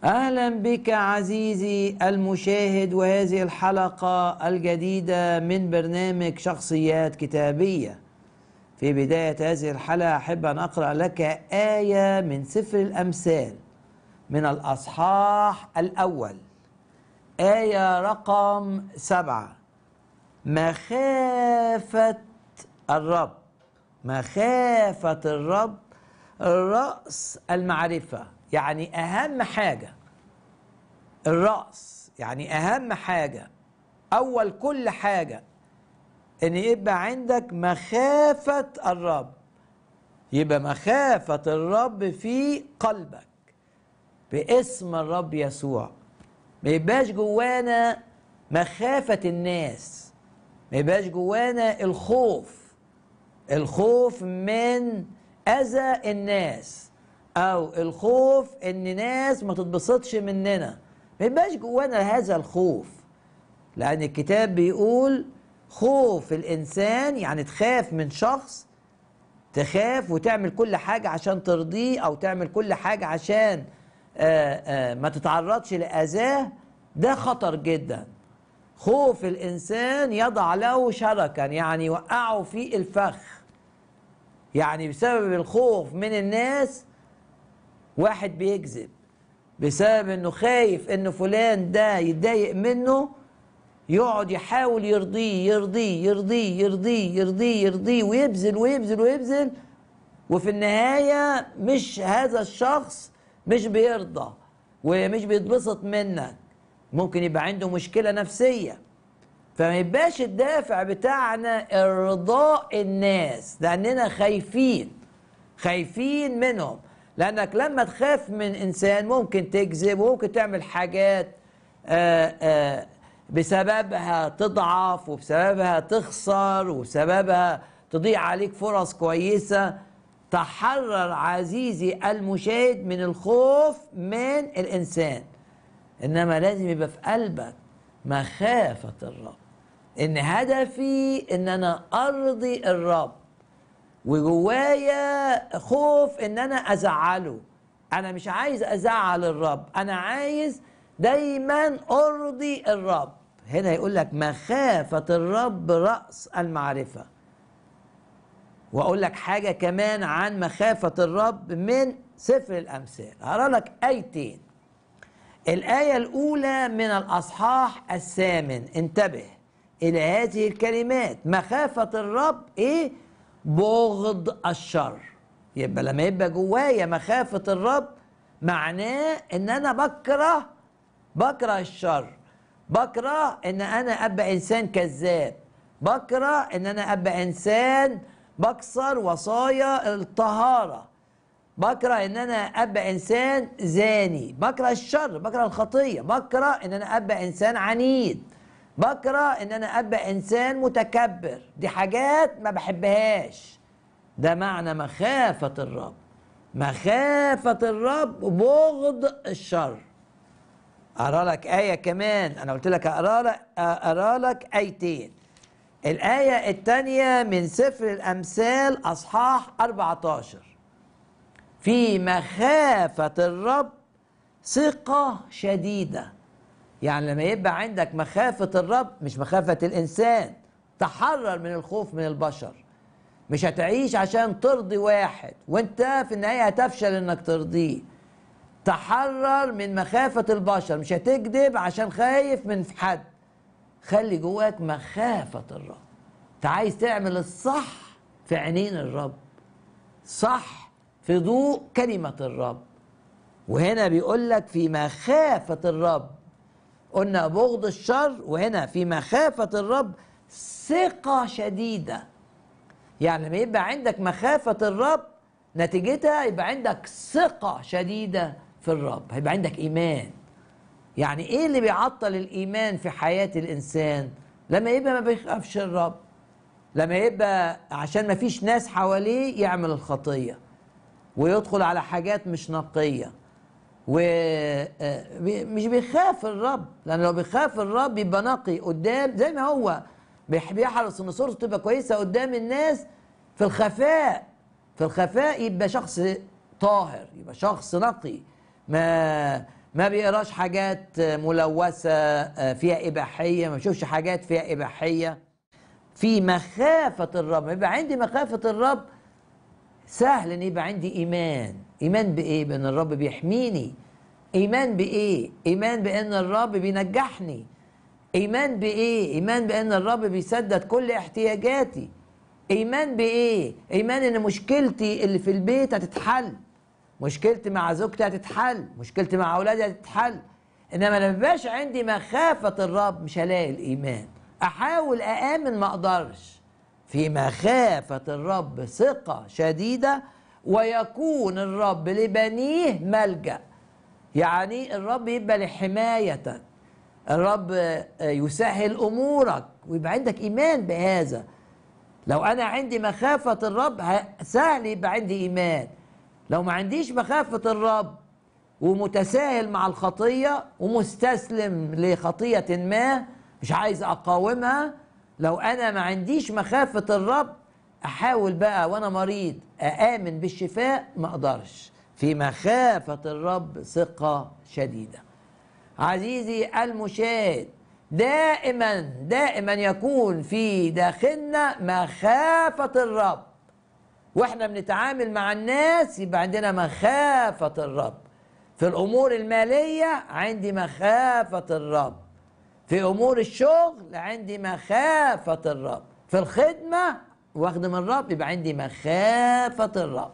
اهلا بك عزيزي المشاهد وهذه الحلقه الجديده من برنامج شخصيات كتابيه في بدايه هذه الحلقه احب ان اقرا لك ايه من سفر الامثال من الاصحاح الاول ايه رقم سبعه مخافه الرب مخافه الرب راس المعرفه يعني اهم حاجه الراس يعني اهم حاجه اول كل حاجه ان يبقى عندك مخافه الرب يبقى مخافه الرب في قلبك باسم الرب يسوع ما يبقاش جوانا مخافه الناس ما يبقاش جوانا الخوف الخوف من اذى الناس او الخوف ان ناس ما تتبسطش مننا ما يبقاش جوانا هذا الخوف لان الكتاب بيقول خوف الانسان يعني تخاف من شخص تخاف وتعمل كل حاجة عشان ترضيه او تعمل كل حاجة عشان آآ آآ ما تتعرضش لأذاه ده خطر جدا خوف الانسان يضع له شركا يعني يوقعه في الفخ يعني بسبب الخوف من الناس واحد بيكذب بسبب انه خايف ان فلان ده يتضايق منه يقعد يحاول يرضيه يرضيه يرضيه يرضيه يرضيه يرضيه ويبذل ويبذل ويبذل وفي النهاية مش هذا الشخص مش بيرضى ومش بيتبسط منك ممكن يبقى عنده مشكلة نفسية فما يبقاش الدافع بتاعنا ارضاء الناس لاننا خايفين خايفين منهم لانك لما تخاف من انسان ممكن تكذب وممكن تعمل حاجات آآ آآ بسببها تضعف وبسببها تخسر وبسببها تضيع عليك فرص كويسه تحرر عزيزي المشاهد من الخوف من الانسان انما لازم يبقى في قلبك مخافه الرب ان هدفي ان انا ارضي الرب وجوايا خوف ان انا ازعله انا مش عايز ازعل الرب انا عايز دايما ارضي الرب هنا يقول لك مخافه الرب راس المعرفه واقول لك حاجه كمان عن مخافه الرب من سفر الامثال هقرا لك ايتين الايه الاولى من الاصحاح الثامن انتبه الى هذه الكلمات مخافه الرب ايه بغض الشر يبقى لما يبقى جوايا مخافة الرب معناه ان انا بكره بكره الشر بكره ان انا ابقى انسان كذاب بكره ان انا ابقى انسان بكسر وصايا الطهارة بكره ان انا ابقى انسان زاني بكره الشر بكره الخطية بكره ان انا ابقى انسان عنيد بكره ان انا ابقى انسان متكبر دي حاجات ما بحبهاش ده معنى مخافة الرب مخافة الرب بغض الشر اقرا لك آية كمان انا قلت لك اقرا لك اقرا لك آيتين الآية الثانية من سفر الأمثال أصحاح 14 في مخافة الرب ثقة شديدة يعني لما يبقى عندك مخافة الرب مش مخافة الإنسان تحرر من الخوف من البشر مش هتعيش عشان ترضي واحد وانت في النهاية هتفشل انك ترضيه تحرر من مخافة البشر مش هتكذب عشان خايف من حد خلي جواك مخافة الرب انت عايز تعمل الصح في عينين الرب صح في ضوء كلمة الرب وهنا بيقول لك في مخافة الرب قلنا بغض الشر وهنا في مخافة الرب ثقة شديدة يعني لما يبقى عندك مخافة الرب نتيجتها يبقى عندك ثقة شديدة في الرب هيبقى عندك إيمان يعني إيه اللي بيعطل الإيمان في حياة الإنسان لما يبقى ما بيخافش الرب لما يبقى عشان ما فيش ناس حواليه يعمل الخطية ويدخل على حاجات مش نقيه ومش بيخاف الرب لان لو بيخاف الرب يبقى نقي قدام زي ما هو بيحرص ان صورته تبقى كويسه قدام الناس في الخفاء في الخفاء يبقى شخص طاهر يبقى شخص نقي ما ما بيقراش حاجات ملوثة فيها إباحية ما بيشوفش حاجات فيها إباحية في مخافة الرب يبقى عندي مخافة الرب سهل ان يبقى عندي ايمان ايمان بايه بان الرب بيحميني ايمان بايه ايمان بان الرب بينجحني ايمان بايه ايمان بان الرب بيسدد كل احتياجاتي ايمان بايه ايمان ان مشكلتي اللي في البيت هتتحل مشكلتي مع زوجتي هتتحل مشكلتي مع اولادي هتتحل انما لما يبقاش عندي مخافه الرب مش هلاقي الايمان احاول اامن ما اقدرش في مخافه الرب ثقه شديده ويكون الرب لبنيه ملجا يعني الرب يبقى لحمايتك الرب يسهل امورك ويبقى عندك ايمان بهذا لو انا عندي مخافه الرب سهل يبقى عندي ايمان لو ما عنديش مخافه الرب ومتساهل مع الخطيه ومستسلم لخطيه ما مش عايز اقاومها لو انا ما عنديش مخافه الرب احاول بقى وانا مريض اامن بالشفاء ما اقدرش في مخافه الرب ثقه شديده عزيزي المشاهد دائما دائما يكون في داخلنا مخافه الرب واحنا بنتعامل مع الناس يبقى عندنا مخافه الرب في الامور الماليه عندي مخافه الرب في امور الشغل عندي مخافه الرب في الخدمه واخدم الرب يبقى عندي مخافه الرب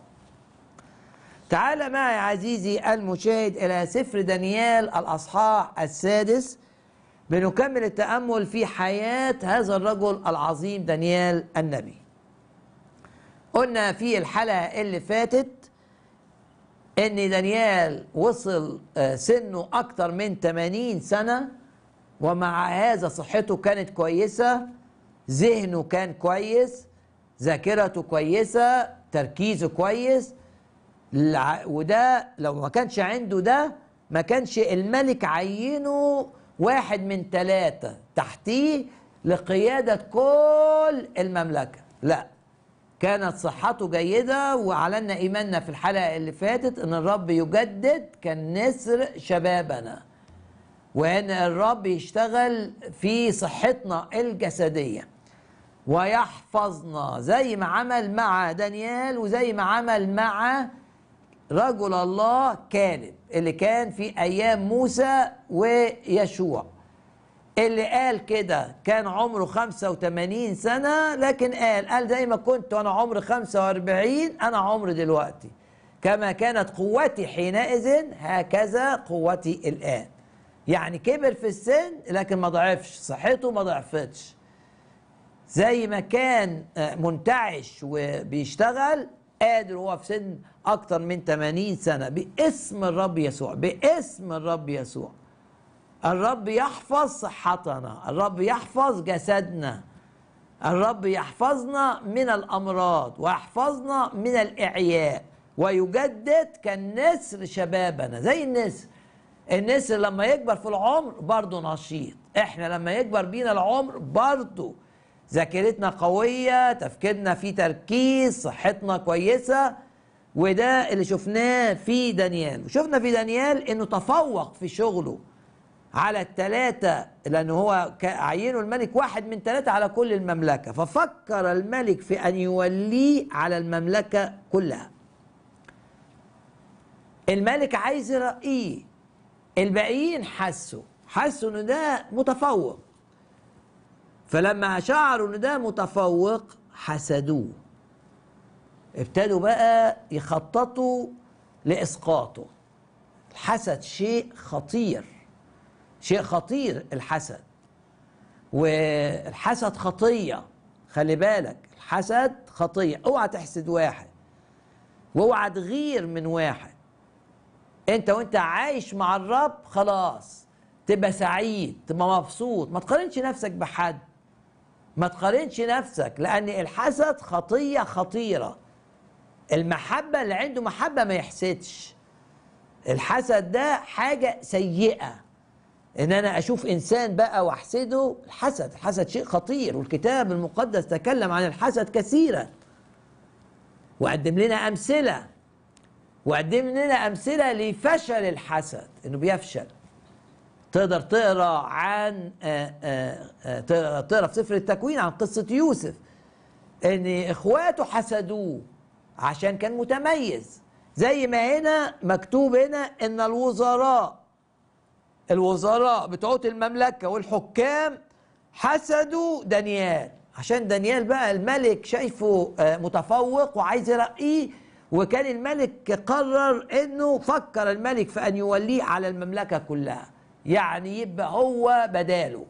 تعال معي عزيزي المشاهد الى سفر دانيال الاصحاح السادس بنكمل التامل في حياه هذا الرجل العظيم دانيال النبي قلنا في الحلقه اللي فاتت ان دانيال وصل سنه اكتر من 80 سنه ومع هذا صحته كانت كويسه ذهنه كان كويس ذاكرته كويسه تركيزه كويس وده لو ما كانش عنده ده ما كانش الملك عينه واحد من ثلاثة تحتيه لقيادة كل المملكة لا كانت صحته جيدة وعلنا إيماننا في الحلقة اللي فاتت أن الرب يجدد كالنسر شبابنا وأن الرب يشتغل في صحتنا الجسدية ويحفظنا زي ما عمل مع دانيال وزي ما عمل مع رجل الله كالب اللي كان في ايام موسى ويشوع اللي قال كده كان عمره 85 سنة لكن قال قال زي ما كنت وانا عمري 45 انا عمري دلوقتي كما كانت قوتي حينئذ هكذا قوتي الان يعني كبر في السن لكن ما ضعفش صحته ما ضعفتش زي ما كان منتعش وبيشتغل قادر هو في سن اكتر من 80 سنه باسم الرب يسوع باسم الرب يسوع الرب يحفظ صحتنا الرب يحفظ جسدنا الرب يحفظنا من الامراض ويحفظنا من الاعياء ويجدد كالنسر شبابنا زي النسر النسر لما يكبر في العمر برضه نشيط احنا لما يكبر بينا العمر برضه ذاكرتنا قوية تفكيرنا فيه تركيز صحتنا كويسة وده اللي شفناه في دانيال وشفنا في دانيال انه تفوق في شغله على الثلاثة لأنه هو عينه الملك واحد من ثلاثة على كل المملكة ففكر الملك في أن يوليه على المملكة كلها الملك عايز يرقيه الباقيين حسوا حسوا ان ده متفوق فلما شعروا ان ده متفوق حسدوه ابتدوا بقى يخططوا لاسقاطه الحسد شيء خطير شيء خطير الحسد والحسد خطيه خلي بالك الحسد خطيه اوعى تحسد واحد واوعى تغير من واحد انت وانت عايش مع الرب خلاص تبقى سعيد تبقى مبسوط ما تقارنش نفسك بحد ما تقارنش نفسك لان الحسد خطيه خطيره المحبه اللي عنده محبه ما يحسدش الحسد ده حاجه سيئه ان انا اشوف انسان بقى واحسده الحسد الحسد شيء خطير والكتاب المقدس تكلم عن الحسد كثيرا وقدم لنا امثله وقدم لنا امثله لفشل الحسد انه بيفشل تقدر تقرا عن آه، آه، آه، تقرا تقرا في سفر التكوين عن قصه يوسف ان اخواته حسدوه عشان كان متميز زي ما هنا مكتوب هنا ان الوزراء الوزراء بتوع المملكه والحكام حسدوا دانيال عشان دانيال بقى الملك شايفه آه، متفوق وعايز يرقيه وكان الملك قرر انه فكر الملك في ان يوليه على المملكه كلها يعني يبقى هو بداله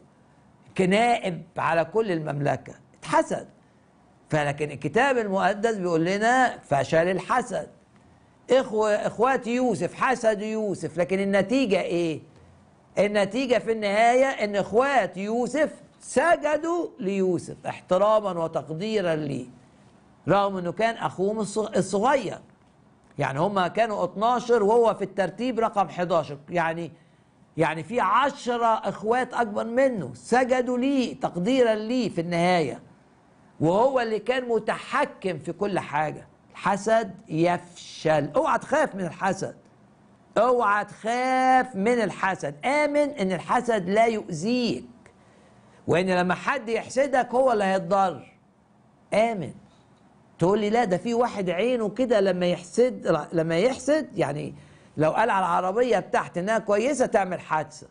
كنائب على كل المملكه اتحسد فلكن الكتاب المقدس بيقول لنا فشل الحسد اخوة اخوات يوسف حسدوا يوسف لكن النتيجة ايه النتيجة في النهاية ان اخوات يوسف سجدوا ليوسف احتراما وتقديرا ليه رغم انه كان اخوهم الصغ- الصغير يعني هما كانوا 12 وهو في الترتيب رقم 11 يعني يعني في عشرة اخوات اكبر منه سجدوا ليه تقديرا ليه في النهايه وهو اللي كان متحكم في كل حاجة الحسد يفشل اوعى تخاف من الحسد اوعى تخاف من الحسد امن ان الحسد لا يؤذيك وان لما حد يحسدك هو اللي هيتضر امن تقول لي لا ده في واحد عينه كده لما يحسد لما يحسد يعني لو قال على العربية بتاعتي انها كويسة تعمل حادثة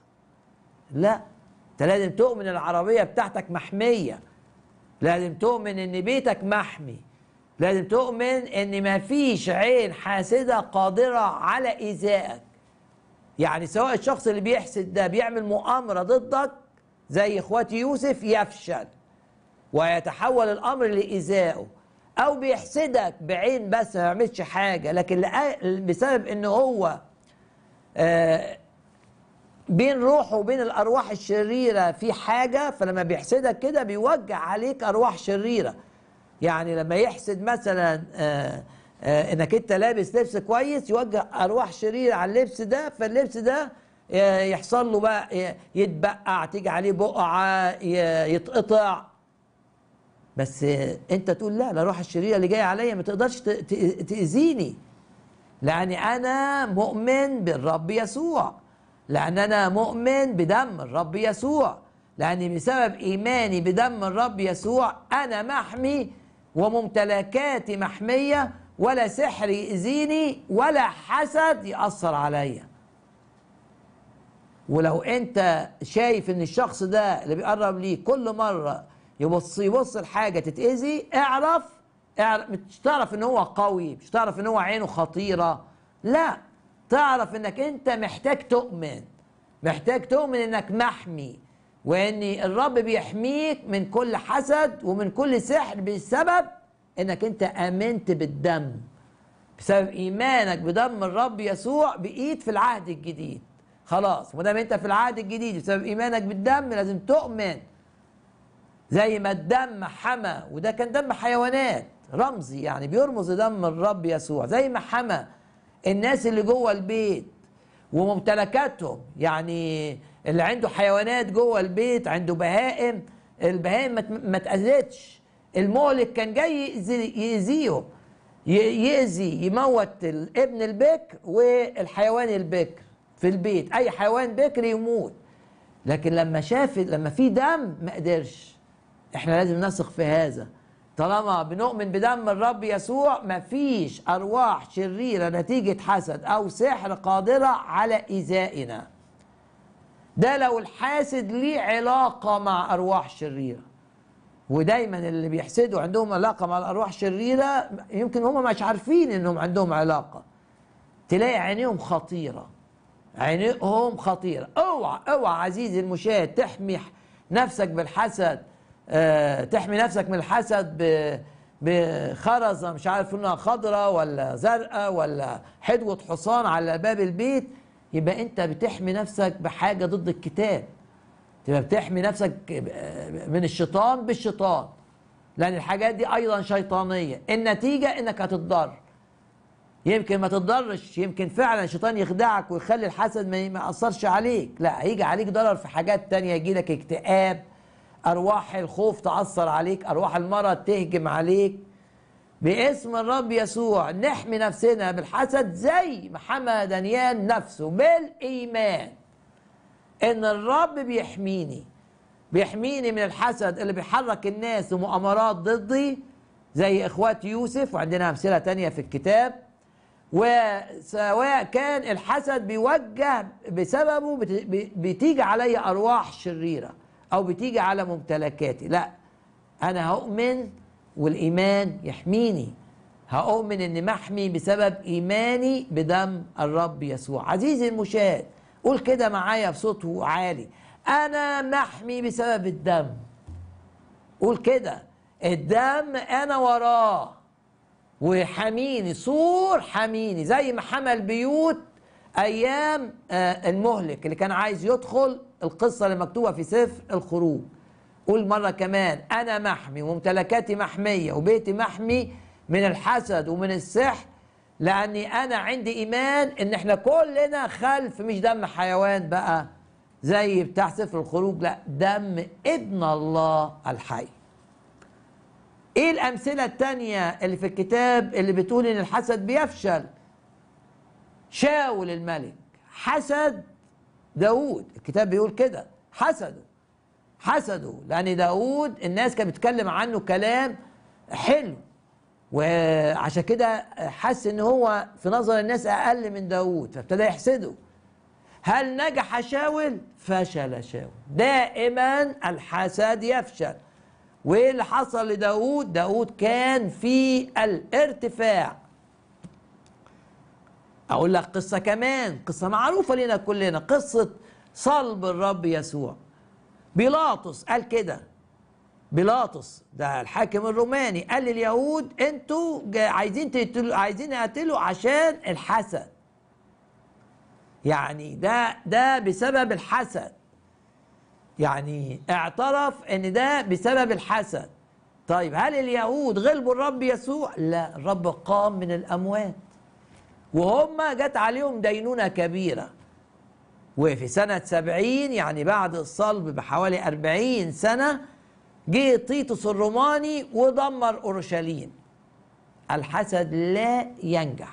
لا انت لازم تؤمن العربية بتاعتك محمية لازم تؤمن ان بيتك محمي لازم تؤمن ان مفيش عين حاسده قادره على ايذائك يعني سواء الشخص اللي بيحسد ده بيعمل مؤامره ضدك زي اخوات يوسف يفشل ويتحول الامر لايذائه او بيحسدك بعين بس ما يعملش حاجه لكن لأ- بسبب ان هو آه بين روحه وبين الارواح الشريره في حاجه فلما بيحسدك كده بيوجع عليك ارواح شريره يعني لما يحسد مثلا آه آه انك انت لابس لبس كويس يوجع ارواح شريره على اللبس ده فاللبس ده آه، يحصل له بقى ي- يتبقع تيجي عليه بقعه ي- يتقطع بس آه، انت تقول لا الارواح الشريره اللي جايه عليا ما تقدرش ت- ت- تاذيني لأني أنا مؤمن بالرب يسوع لأن أنا مؤمن بدم الرب يسوع لأني بسبب إيماني بدم الرب يسوع أنا محمي وممتلكاتي محمية ولا سحر يأذيني ولا حسد يأثر عليا ولو انت شايف ان الشخص ده اللي بيقرب ليك كل مره يبص يبص لحاجه تتاذي اعرف اعرف مش تعرف ان هو قوي مش تعرف ان هو عينه خطيره لا تعرف انك انت محتاج تؤمن محتاج تؤمن انك محمي وان الرب بيحميك من كل حسد ومن كل سحر بسبب انك انت امنت بالدم بسبب ايمانك بدم الرب يسوع بقيت في العهد الجديد خلاص ما دام انت في العهد الجديد بسبب ايمانك بالدم لازم تؤمن زي ما الدم حمى وده كان دم حيوانات رمزي يعني بيرمز لدم الرب يسوع زي ما حمى الناس اللي جوه البيت وممتلكاتهم يعني اللي عنده حيوانات جوه البيت عنده بهائم البهائم ما ت- ما تأذتش المهلك كان جاي يأذي- يأذيهم ي- يأذي يموت الابن البكر والحيوان البكر في البيت اي حيوان بكر يموت لكن لما شاف لما في دم ما قدرش احنا لازم نثق في هذا طالما بنؤمن بدم الرب يسوع مفيش ارواح شريره نتيجه حسد او سحر قادره على ايذائنا ده لو الحاسد ليه علاقه مع ارواح شريره ودايما اللي بيحسدوا عندهم علاقه مع الارواح الشريره يمكن هم مش عارفين انهم عندهم علاقه تلاقي عينيهم خطيره عينيهم خطيره اوعى اوعى عزيزي المشاهد تحمي نفسك بالحسد آه، تحمي نفسك من الحسد ب بخرزه مش عارف انها خضراء ولا زرقاء ولا حدوه حصان على باب البيت يبقى انت بتحمي نفسك بحاجه ضد الكتاب تبقى بتحمي نفسك من الشيطان بالشيطان لان الحاجات دي ايضا شيطانيه النتيجه انك هتتضر يمكن ما تتضرش يمكن فعلا الشيطان يخدعك ويخلي الحسد ما ما ياثرش عليك لا هيجي عليك ضرر في حاجات تانية يجي لك اكتئاب ارواح الخوف تاثر عليك ارواح المرض تهجم عليك باسم الرب يسوع نحمي نفسنا بالحسد زي ما حمى دانيال نفسه بالايمان ان الرب بيحميني بيحميني من الحسد اللي بيحرك الناس لمؤامرات ضدي زي اخوات يوسف وعندنا امثله تانية في الكتاب وسواء كان الحسد بيوجه بسببه بت- بي- بتيجي علي ارواح شريره او بتيجي على ممتلكاتي لا انا هؤمن والايمان يحميني هؤمن اني محمي بسبب ايماني بدم الرب يسوع عزيزي المشاهد قول كده معايا بصوت عالي انا محمي بسبب الدم قول كده الدم انا وراه وحميني سور حميني زي ما حمى البيوت ايام آه، المهلك اللي كان عايز يدخل القصه اللي مكتوبه في سفر الخروج قول مره كمان انا محمي وممتلكاتي محميه وبيتي محمي من الحسد ومن السحر لاني انا عندي ايمان ان احنا كلنا خلف مش دم حيوان بقى زي بتاع سفر الخروج لا دم ابن الله الحي ايه الامثله التانية اللي في الكتاب اللي بتقول ان الحسد بيفشل شاول الملك حسد داود الكتاب بيقول كده حسده حسده لان داود الناس كانت بتتكلم عنه كلام حلو وعشان كده حس ان هو في نظر الناس اقل من داود فابتدى يحسده هل نجح شاول فشل شاول دائما الحسد يفشل وايه اللي حصل لداود داود كان في الارتفاع اقول لك قصه كمان قصه معروفه لنا كلنا قصه صلب الرب يسوع بيلاطس قال كده بيلاطس ده الحاكم الروماني قال لليهود انتوا جا- عايزين تقتلوا عايزين يقتلوا عشان الحسد يعني ده ده بسبب الحسد يعني اعترف ان ده بسبب الحسد طيب هل اليهود غلبوا الرب يسوع لا الرب قام من الاموات وهم جت عليهم دينونة كبيرة وفي سنة سبعين يعني بعد الصلب بحوالي أربعين سنة جه تيتوس الروماني ودمر أورشليم الحسد لا ينجح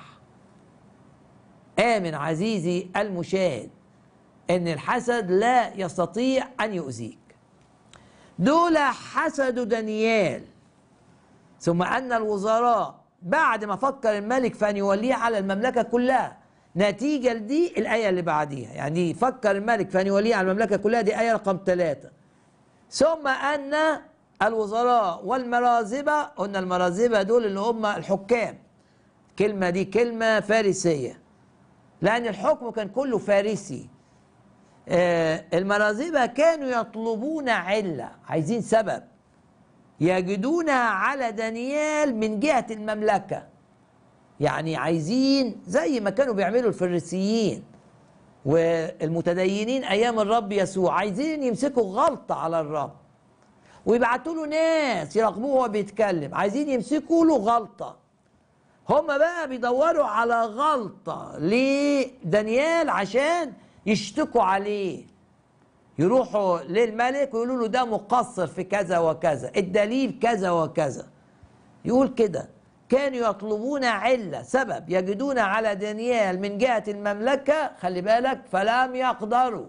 آمن عزيزي المشاهد ان الحسد لا يستطيع ان يؤذيك دول حسدوا دانيال ثم ان الوزراء بعد ما فكر الملك في ان يوليه على المملكه كلها نتيجه لدي الايه اللي بعديها يعني فكر الملك في ان يوليه على المملكه كلها دي ايه رقم ثلاثه ثم ان الوزراء والمرازبه قلنا المرازبه دول اللي هم الحكام كلمه دي كلمه فارسيه لان الحكم كان كله فارسي آه، المرازبة كانوا يطلبون علة عايزين سبب يجدونها على دانيال من جهة المملكة يعني عايزين زي ما كانوا بيعملوا الفريسيين والمتدينين أيام الرب يسوع عايزين يمسكوا غلطة على الرب ويبعتوا له ناس يراقبوه وهو بيتكلم عايزين يمسكوا له غلطة هم بقى بيدوروا على غلطة لدانيال عشان يشتكوا عليه يروحوا للملك ويقولوا له ده مقصر في كذا وكذا الدليل كذا وكذا يقول كده كانوا يطلبون علة سبب يجدون على دانيال من جهة المملكة خلي بالك فلم يقدروا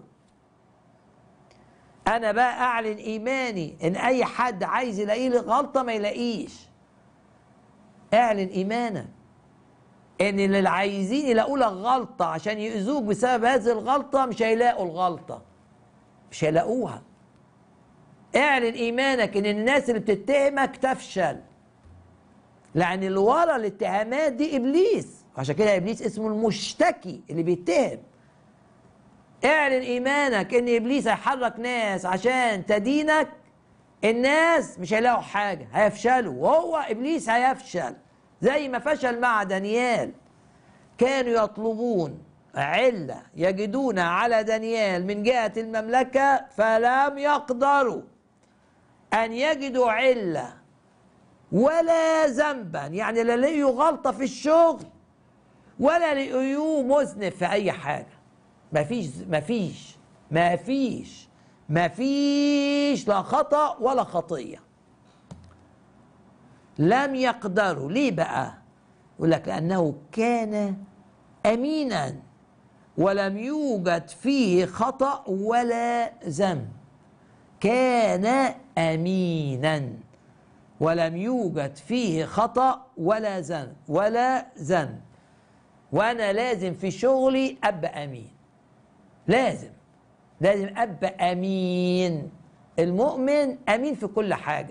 أنا بقى أعلن إيماني إن أي حد عايز يلاقي لي غلطة ما يلاقيش اعلن إيمانك ان اللي عايزين يلاقوا لك غلطه عشان يؤذوك بسبب هذه الغلطه مش هيلاقوا الغلطه مش هيلاقوها اعلن ايمانك ان الناس اللي بتتهمك تفشل لان اللي ورا الاتهامات دي ابليس عشان كده ابليس اسمه المشتكي اللي بيتهم اعلن ايمانك ان ابليس هيحرك ناس عشان تدينك الناس مش هيلاقوا حاجه هيفشلوا وهو ابليس هيفشل زي ما فشل مع دانيال كانوا يطلبون علة يجدون على دانيال من جهة المملكة فلم يقدروا أن يجدوا علة ولا ذنبا يعني لا لقيوا غلطة في الشغل ولا لقيوه مذنب في أي حاجة مفيش مفيش مفيش مفيش لا خطأ ولا خطية لم يقدروا ليه بقى يقول لك لأنه كان أمينا ولم يوجد فيه خطأ ولا ذنب كان أمينا ولم يوجد فيه خطأ ولا ذنب ولا ذنب وأنا لازم في شغلي أبقى أمين لازم لازم أبقى أمين المؤمن أمين في كل حاجة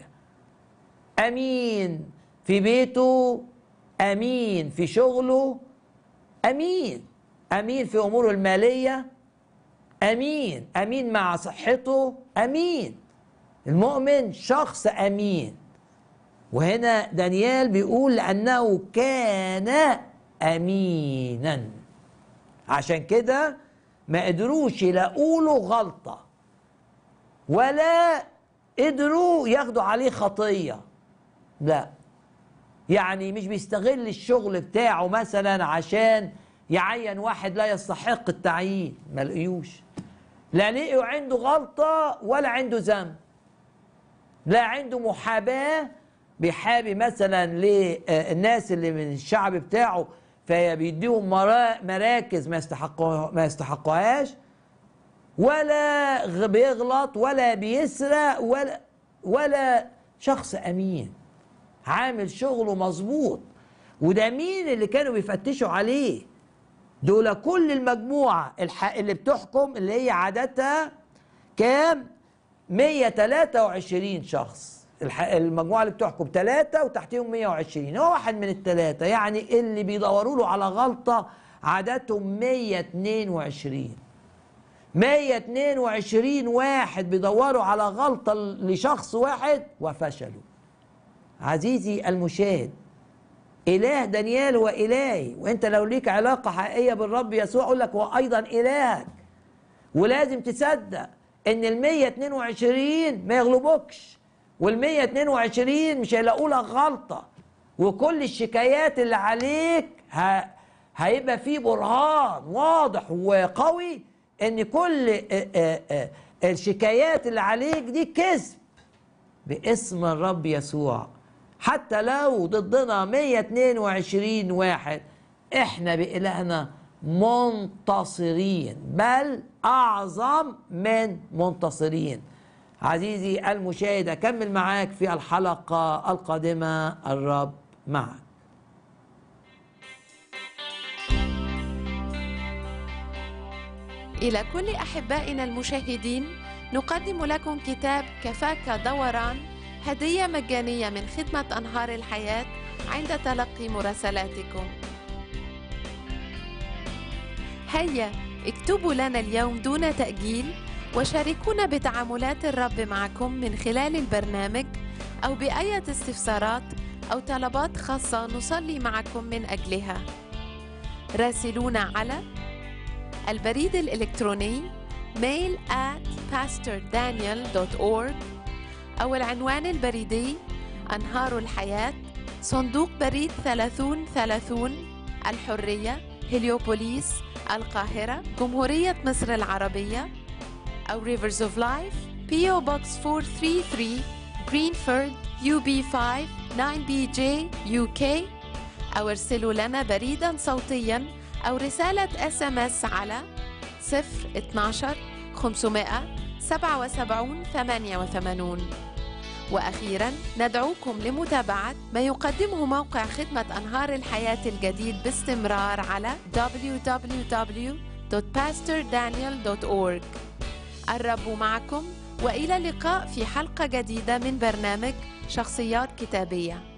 أمين في بيته أمين في شغله أمين أمين في أموره المالية أمين أمين مع صحته أمين المؤمن شخص أمين وهنا دانيال بيقول لأنه كان أمينا عشان كده ما قدروش يلاقوا له غلطة ولا قدروا ياخدوا عليه خطية لا يعني مش بيستغل الشغل بتاعه مثلا عشان يعين واحد لا يستحق التعيين ما لقيوش لا لقيوا عنده غلطة ولا عنده ذنب لا عنده محاباة بيحابي مثلا للناس اللي من الشعب بتاعه فبيديهم مراكز ما يستحقوها ما يستحقوهاش ولا بيغلط ولا بيسرق ولا ولا شخص امين عامل شغله مظبوط وده مين اللي كانوا بيفتشوا عليه دول كل المجموعة اللي بتحكم اللي هي عادتها كام 123 شخص المجموعة اللي بتحكم ثلاثة وتحتهم 120 هو واحد من الثلاثة يعني اللي بيدوروا له على غلطة عددهم 122 122 واحد بيدوروا على غلطة لشخص واحد وفشلوا عزيزي المشاهد إله دانيال هو إلهي وأنت لو ليك علاقة حقيقية بالرب يسوع أقول لك هو أيضا إلهك ولازم تصدق إن ال 122 ما يغلبوكش وال 122 مش هيلاقوا لك غلطة وكل الشكايات اللي عليك ه... هيبقى فيه برهان واضح وقوي ان كل الشكايات اللي عليك دي كذب باسم الرب يسوع حتى لو ضدنا 122 واحد احنا بإلهنا منتصرين بل أعظم من منتصرين عزيزي المشاهد أكمل معاك في الحلقة القادمة الرب معك إلى كل أحبائنا المشاهدين نقدم لكم كتاب كفاك دوران هدية مجانية من خدمة أنهار الحياة عند تلقي مراسلاتكم هيا اكتبوا لنا اليوم دون تأجيل وشاركونا بتعاملات الرب معكم من خلال البرنامج أو بأية استفسارات أو طلبات خاصة نصلي معكم من أجلها راسلونا على البريد الإلكتروني mail at pastordaniel.org أو العنوان البريدي أنهار الحياة صندوق بريد 3030 الحرية هليوبوليس القاهرة جمهورية مصر العربية أو Rivers of Life PO Box 433 Greenford UB5 9BJ UK أو ارسلوا لنا بريدا صوتيا أو رسالة اس ام اس على 012 577 88 وأخيرا ندعوكم لمتابعة ما يقدمه موقع خدمة أنهار الحياة الجديد باستمرار على www.pastordaniel.org الرب معكم وإلى اللقاء في حلقة جديدة من برنامج شخصيات كتابية